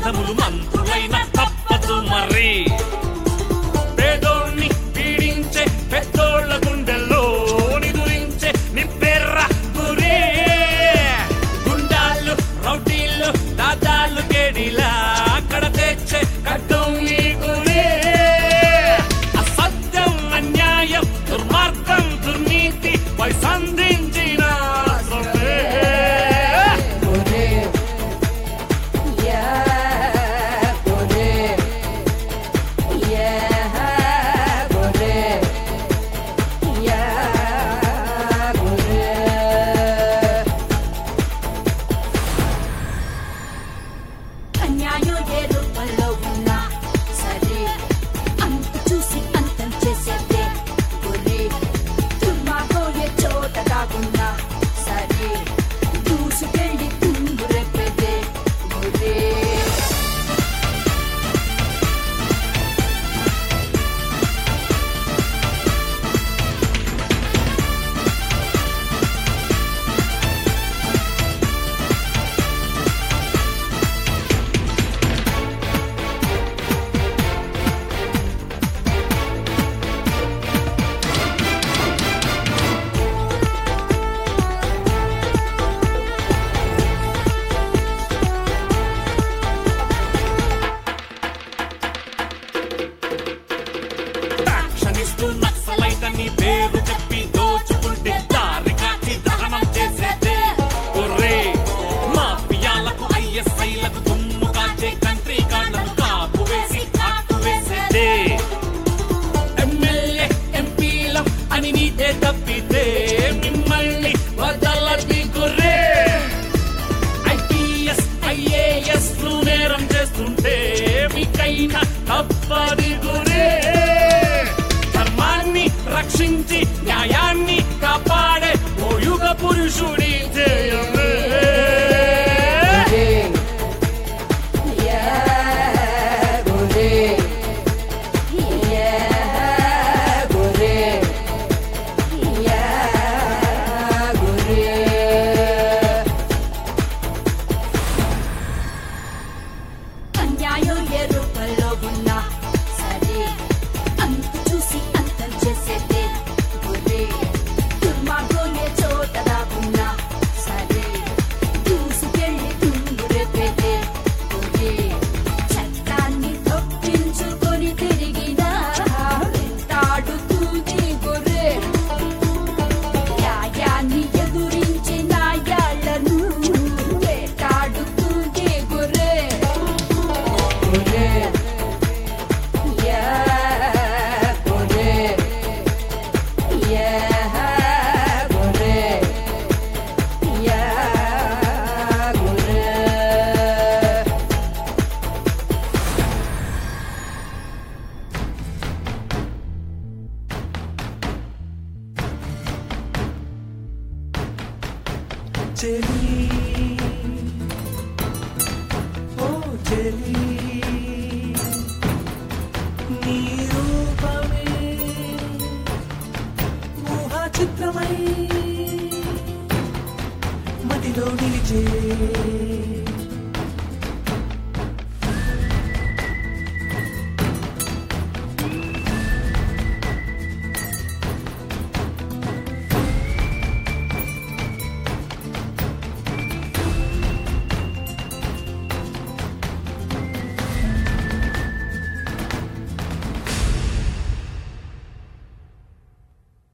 వేదములు మంత్రులైన తప్పదు మరి పేదోణ్ణి పీడించే పెద్దోళ్ళ గుండెల్లో నిదురించే నింపెర్ర గురే గుండాళ్ళు రౌడీళ్ళు దాదాళ్ళు కేడిలా అక్కడ తెచ్చే కట్టం ఈ గురే అసత్యం అన్యాయం దుర్మార్గం దుర్నీతి పై సంధించిన సొమ్మే. అన్యాయం ఏ రూపంలో ఉన్నా సరే అంత చూసి అంతం చేసేదే గురి దుర్మార్గం ఏ చోట దాగున్నా సరే దూసుకెళ్ళి తుంగు రేపేదే గురి క్షణిస్తూ నక్సలైట్ అని పేరు చెప్పి దోచుకుంటే దారి కాచి దహనం చేసేదే ఒర్రే మాఫియాలకు ఐఎస్ఐలకు దుమ్ము కాచే కంట్రీ గాళ్లకు కాపు వేసి కాటు వేసేదే ఎమ్మెల్యే ఎంపీల అని నీదే తప్పితే మిమ్మల్ని వదలది గుర్రే ఐపీఎస్ ఐఏఎస్ లు నేరం చేస్తుంటే మీకైనా తప్పది గురే ధర్మాన్ని రక్షించి న్యాయాన్ని కాపాడే ఓ యుగ పురుషుడి జయమే అన్యాయం ఏ రూపంలో ఉన్నా సరే అంత చూసి అంతం చేసేదే గురి దుర్మార్గం ఏ చోట దాగున్నా సరే దూసుకెళ్ళి తుంగు రేపేదే గురి చట్టాన్ని తొక్కించుకొని తిరిగినా వెంటాడుతుంది గురే న్యాయాన్ని ఎదురించి నాయాళ్లను వేటాడుతుంది గురే చెలి ఓ చెలి నీ రూపమే ఊహా చిత్రమై మదిలో నిలిచే